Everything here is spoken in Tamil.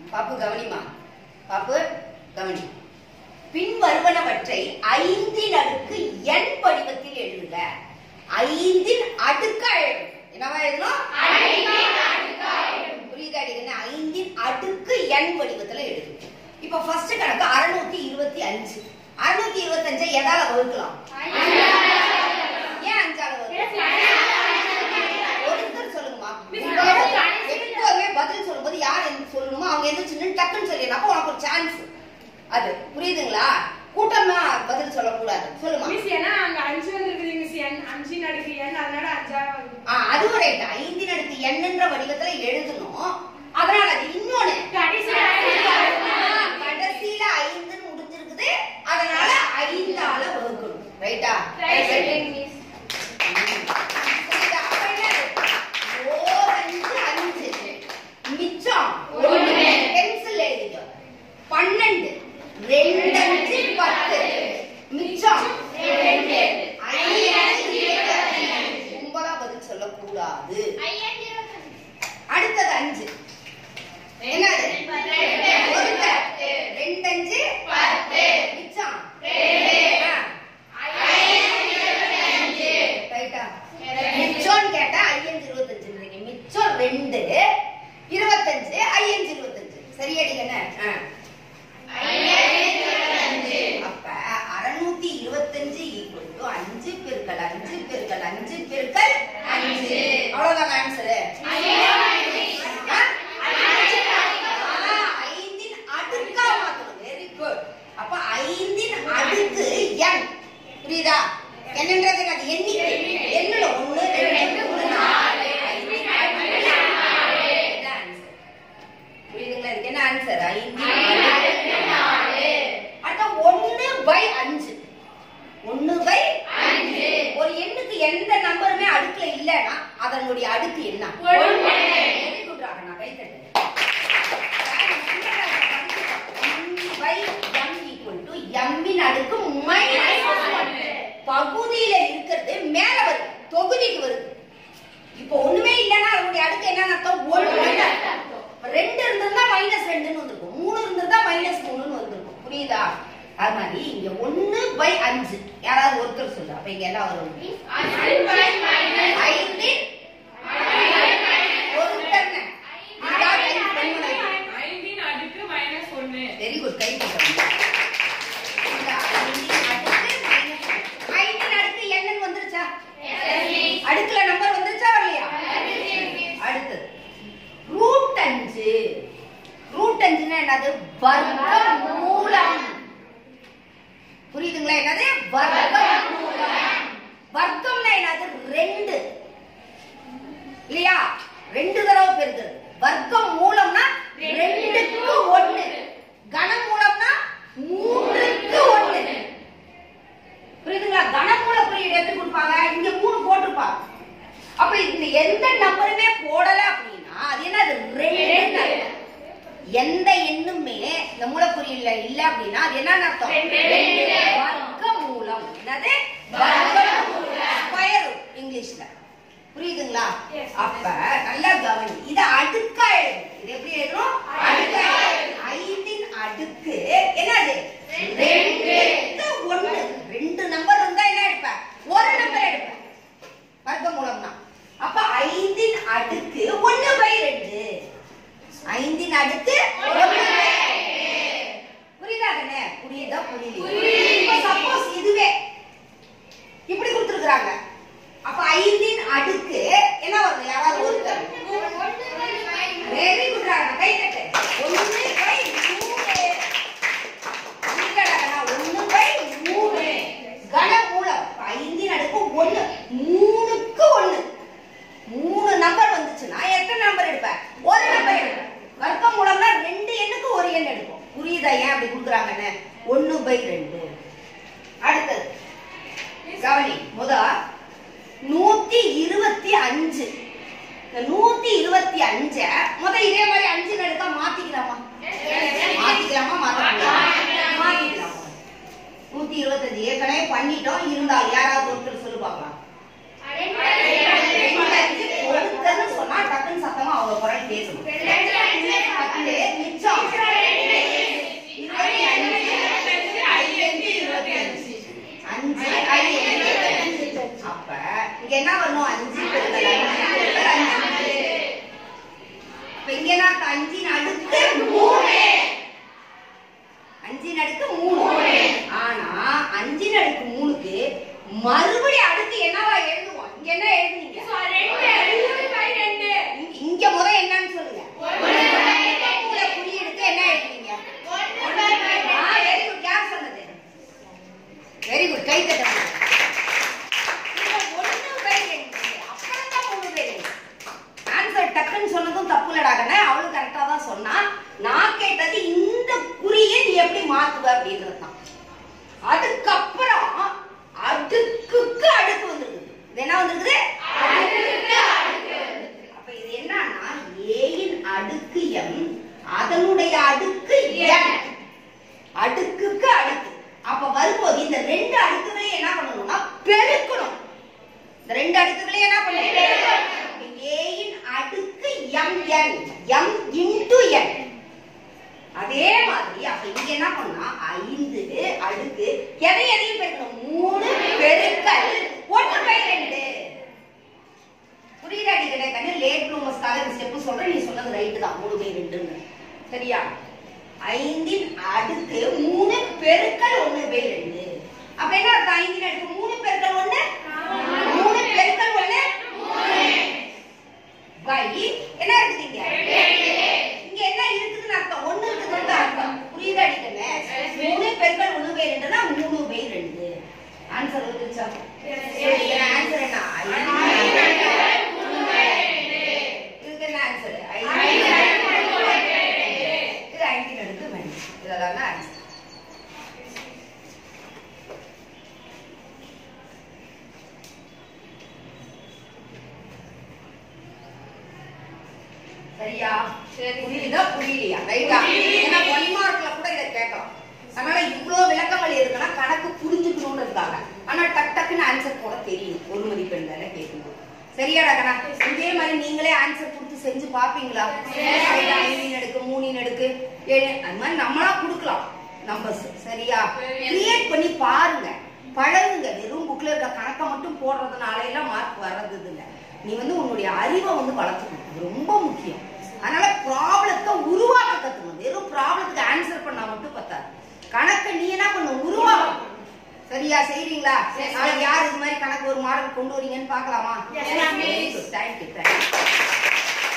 பாப்பு கவனிமா பாப்பு கவனி பின் வருவனவற்றை ஐந்தின் அடுக்கு எண் வடிவத்தில் எழுதுக ஐந்தின் அடுக்கா எழுதும் என்னவா எழுதணும் புரியுதா அடிக்கணும் ஐந்தின் அடுக்கு எண் வடிவத்துல எழுதும் இப்ப ஃபர்ஸ்ட் கணக்கு அறுநூத்தி இருபத்தி அஞ்சு அறுநூத்தி இருபத்தி அஞ்சை எதால வகுக்கலாம் ஏன் அஞ்சால வகுக்கலாம் ஒருத்தர் சொல்லுங்கம்மா எப்போதுமே பதில் சொல்லும்போது யார் எந்த சொல்லணுமோ அவங்க எந்திரிச்சு டக்குன்னு சொல்லிடணும் அப்போ உனக்கு ஒரு சான்ஸ் அது புரியுதுங்களா கூட்டமா பதில் சொல்லக்கூடாது சொல்லுமா மிஸ் ஏன்னா அங்க அஞ்சு வந்திருக்குது மிஸ் என் அஞ்சு நடுக்கு எண் அதனால அஞ்சா வருது ஆ அதுவும் ரைட் ஐந்தின் அடுத்து எண்ணுன்ற வடிவத்துல எழுதணும் அதனால அது இன்னொன்னு கடைசி ஆ, கடைசியில ஐந்துன்னு முடிஞ்சிருக்குது அதனால ஐந்தால வகுக்கணும் ரைட்டா மிஸ் புரியுதா? அப்ப என்னது? ஓர் அஞ்சு அஞ்சு. மிச்சம் ஒண்ணு. பென்சில் எழுதிக்கோ. பன்னெண்டு ரெண்டு அஞ்சு பத்து மிச்சம் ஐந்து இருபத்தஞ்சு. ரொம்பலாம் பதில் சொல்லக்கூடாது அடுத்தது அஞ்சு என்னது ஒருத்தர். ரெண்டு அஞ்சு மிச்சம் ஆ. ரைட்டா மிச்சம்னு கேட்டா ஐயஞ்சு இருபத்தஞ்சுன்றீங்க மிச்சம் ரெண்டு இருபத்தஞ்சு ஐயஞ்சு இருபத்தஞ்சு சரியாடி கண்ணு அப்ப அறுநூத்தி இருபத்தஞ்சு ஈக்குவல் டு அஞ்சு பெருக்கல் அஞ்சு பெருக்கல் அஞ்சு பெருக்கல் அஞ்சு அவ்வளவுதான் ஆன்சரு ஐந்தின் அடுக்கா மாத்தணும் வெரி குட் அப்ப ஐந்தின் அடுக்கு எண் புரியுதா என்னன்றது அது எண்ணிக்கை எண்ணுல ஒண்ணு ரெண்டு மூணு நாலு ஐந்தின் அடுக்கு நாலு. இதான் answer. புரியுதுங்களா இதுக்கு என்ன ஆன்சர் ஐந்தின் அடுக்கு அடுத்த ஒண்ணு பை அஞ்சு ஒண்ணு பை அஞ்சு ஒரு எண்ணுக்கு எந்த நம்பருமே அடுக்குல இல்லைன்னா அதனுடைய அடுக்கு என்ன Very good ராகண்ணா, கை தட்டு. M by M equal to M இன் அடுக்கு minus one. பகுதியில இருக்கிறது மேல வருது தொகுதிக்கு வருது இப்போ ஒண்ணுமே இல்லைன்னா அதனுடைய அடுக்கு என்ன அர்த்தம் ஒண்ணு ரெண்டு இருந்திருந்தா மைனஸ் ரெண்டுன்னு வந்திருக்கும் மூணு இருந்திருந்தா மைனஸ் மூணுன்னு வந்திருக்கும் புரியுதா அது மாதிரி இங்க ஒண்ணு பை அஞ்சு யாராவது ஒருத்தர் சொல்லு அப்ப இங்க எல்லாம் வரும் ஐந்து ஒருத்தர் ஐந்தின் அடுக்கு மைனஸ் ஒன்னு வெரி குட் கை தட்டுங்க. இந்த ஐந்தின் அடுக்கு minus one. ஐந்தின் அடுக்கு என்னன்னு வந்துருச்சா அடுக்குல நம்பர் வந்துருச்சா வரலையா அடுத்தது ரூட் அஞ்சு ரூட் அஞ்சுன்னா என்னது வர்க்க மூலம் புரியுதுங்களா என்னது வர்க்க மூலம் வர்க்கம்னா என்னது ரெண்டு இல்லையா ரெண்டு தடவை பெருக்குது வர்க்கம் மூலம்னா ரெண்டுக்கு ஒண்ணு கன மூலம்னா மூன்றுக்கு ஒண்ணு புரியுதுங்களா கனமூல குறியீடு எப்படி கொடுப்பாங்க இங்க மூணு போட்டிருப்பாங்க அப்ப இந்த எந்த நம்பருமே போடல அப்படின்னா அது என்னது ரெண்டு எந்த எண்ணுமே இந்த மூலக்குறியில இல்ல அப்படின்னா அது என்ன அர்த்தம் ரெண்டு. வர்க்க மூலம் என்னது வர்க்க மூலம் ஸ்கொயர் இங்கிலீஷ்ல புரியுதுங்களா Yes. அப்ப நல்லா கவனி இத அடுக்கா எழுதணும் இது எப்படி எழுதணும் அடுக்கா ஐந்தின் அடுக்கு என்னது ரெண்டு இது ஒண்ணு ரெண்டு நம்பர் இருந்தா என்ன எடுப்பேன் ஒரு நம்பர் எடுப்பேன் வர்க்க மூலம்னா அப்ப ஐந்தின் அடுக்கு ஒண்ணு பை ரெண்டு ஐந்தின் அடுக்கு ஒண்ணு பை ரெண்டு. புரியுதா கண்ணே புரியுதா புரியலையா இப்ப சப்போஸ் இதுவே இப்படி கொடுத்துருக்காங்க அப்ப ஐந்தின் அடுக்கு என்ன வருது யாராவது ஒருத்தர் வெரி குட் கை தட்டு ஒண்ணு பை மூணு இல்லடா, ஒண்ணு பை மூணு கனமூலம் அப்ப ஐந்தின் அடுக்கு ஒண்ணு மூணுக்கு ஒண்ணு மூணு நம்பர் வந்துச்சுன்னா எத்தனை நம்பர் எடுப்பேன் ஒரு நம்பர் எடுப்பேன் வர்க்க மூலம்னா ரெண்டு எண்ணுக்கு ஒரு எண் எடுப்போம் புரியுதா ஏன் அப்படி கொடுக்குறாங்கன்னு ஒண்ணு பை ரெண்டு அடுத்தது கவனி முத நூத்தி இருபத்தி அஞ்சு இந்த நூத்தி இருபத்தி அஞ்ச முத இதே மாதிரி அஞ்சு நடுக்கா மாத்திக்கலாமா மாத்திக்கலாமா மாத்திக்கலாமா மாத்திக்கலாமா நூத்தி இருபத்தஞ்சு ஏற்கனவே பண்ணிட்டோம் இருந்தாலும் யாராவது ஒருத்தர் சொல்லு பார்க்கலாம் ரெண்டு அஞ்சு ஒருத்தர்னு சொன்னா டக்குன்னு சத்தமா அவங்க குரல் பேசணும் பத்து மிச்சம் அஞ்சின் அடுக்கு மூணு அஞ்சின் அடுக்கு மூணு ஆனா அஞ்சின் அடுக்கு மூணுக்கு மறுபடியும் அடுத்து என்னவா எழுதுவோம் இங்க என்ன எழுதுனீங்க இங்க- இங்க முத என்னன்னு சொல்லுங்க மூல குறி எடுத்து என்ன எழுதுனீங்க வெரி குட் யார் சொன்னது வெரி குட் கை தட்டுங்க நீங்க ஒண்ணு பை ரெண்டு அப்புறம் தான் மூணு பை ரெண்டு ஆன்சர் டக்குன்னு சொன்னதும் தப்பு இல்லடாகனே அவளும் கரெக்டா தான் சொன்னா நான் கேட்டது இந்த குறியை நீ எப்படி மாத்துவ அப்படின்றது தான் அதுக்கப்புறம் அடுக்குக்கு அடுக்கு வந்திருக்குது இது என்ன வந்திருக்குது அப்ப இது என்னன்னா ஏயின் அடுக்கு எம் அதனுடைய அடுக்கு n அடுக்குக்கு அடுக்கு அப்ப வரும்போது இந்த ரெண்டு அடுக்குகளையும் என்ன பண்ணணும்னா பெருக்கணும் இந்த ரெண்டு அடுக்குகளையும் என்ன பண்ணணும் ஏயின் அடுக்கு M N M into N அதே மாதிரி அப்ப இங்க என்ன பண்ணா ஐந்து அடுக்கு எதை எதையும் பெருக்கணும் மூணு பெருக்கல் ஒன்று பை ரெண்டு புரியுதா அடிக்கடை கண்ணு லேட் ப்ளூமர்ஸ்க்காக இந்த ஸ்டெப் சொல்றேன் நீ சொன்னது ரைட்டு தான் மூணு பை ரெண்டுன்னு சரியா ஐந்தின் அடுக்கு மூணு பெருக்கல் ஒண்ணு பை ரெண்டு அப்ப என்ன அர்த்தம் ஐந்தின் அடுக்கு மூணு பெருக்கல் ஒண்ணு மூணு பெருக்கல் ஒண்ணு பை என்ன இருக்குது இங்க இங்க என்ன இருக்குதுன்னு அர்த்தம் ஒண்ணு இருக்குதுன்னு அர்த்தம் புரியுதா அடிக்கண்ணே மூணு பெருக்கல் ஒண்ணு பை ரெண்டுனா மூணு பை ரெண்டு ஆன்சர் வந்துருச்சா சரி ஆன்சர் என்ன ஐந்து இதுக்கு என்ன ஆன்சர் இது ஐந்தின் அடுக்கு மணி இதெல்லாம் தான் ஆன்சர் சரியா சரி. புரியுதா புரியலையா ரைட்டா ஏன்னா ஒன் மார்க்ல கூட இதை கேட்கலாம் அதனால இவ்வளோ விளக்கங்கள் இருக்குன்னா கணக்கு புரிஞ்சுக்கணும்ன்றதுக்காக ஆனா டக் டக்குன்னு ஆன்சர் போட தெரியும் ஒரு மதிப்பெண் தானே கேட்கணும் சரியாடா கண்ணா இதே மாதிரி நீங்களே ஆன்சர் கொடுத்து செஞ்சு பாப்பீங்களா ஐந்தின் அடுக்கு மூணின் அடுக்கு ஏழு அது மாதிரி நம்மளா கொடுக்கலாம் நம்பர்ஸ் சரியா கிரியேட் பண்ணி பாருங்க பழகுங்க வெறும் புக்ல இருக்க கணக்கை மட்டும் போடுறதுனால எல்லாம் மார்க் வர்றது இல்ல நீ வந்து உன்னுடைய அறிவை வந்து வளர்த்துக்கணும் அது ரொம்ப முக்கியம் அதனால ப்ராப்ளத்தை உருவாக்க கத்துக்கணும் வெறும் ப்ராப்ளத்துக்கு ஆன்சர் பண்ணா மட்டும் பத்தாது கணக்கை நீ என்ன பண்ணணும் உருவாக்கணும் சரியா செய்றீங்களா நாளைக்கு யார் இது மாதிரி கணக்கு ஒரு மாடல் கொண்டு வரீங்கன்னு பார்க்கலாமா Yes, ma'am. Thank you thank you